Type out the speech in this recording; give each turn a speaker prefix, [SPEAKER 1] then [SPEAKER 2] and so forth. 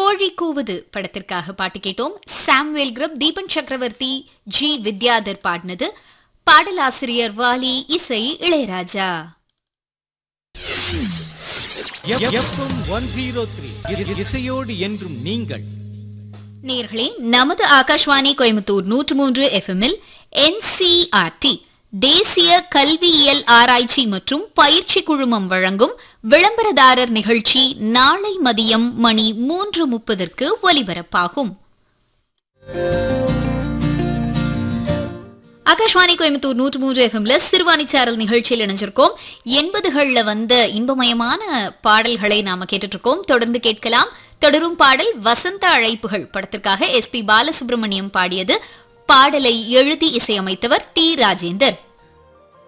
[SPEAKER 1] கோழி கூவுது படத்திற்காக பாட்டு கேட்டோம் சாம்வேல் கிரப் தீபன் சக்கரவர்த்தி ஜி வித்யாதர் பாடினது பாடலாசிரியர் வாலி இசை Ilaiyaraaja
[SPEAKER 2] FM one zero three இசையோடு என்றும் நீங்கள்
[SPEAKER 1] நேர்களே நமது ஆகாஷ்வாணி கோயம்புத்தூர் நூற்று மூன்று எஃப்எம்மில் என்சிஆர்டி தேசிய கல்வியியல் ஆராய்ச்சி மற்றும் பயிற்சி குழுமம் வழங்கும் விளம்பரதாரர் நிகழ்ச்சி நாளை மதியம் மணி மூன்று முப்பதற்கு ஒலிபரப்பாகும் ஆகாஷ்வாணி கோயம்புத்தூர் நூற்று மூன்று எஃப்எம்ல சிறுவாணி சாரல் நிகழ்ச்சியில் இணைஞ்சிருக்கோம் எண்பதுகள்ல வந்த இன்பமயமான பாடல்களை நாம கேட்டுட்டு இருக்கோம் தொடர்ந்து கேட்கலாம் தொடரும் பாடல் வசந்த அழைப்புகள் படத்திற்காக எஸ் பி பாலசுப்ரமணியம் பாடியது பாடலை எழுதி இசையமைத்தவர் டி ராஜேந்தர்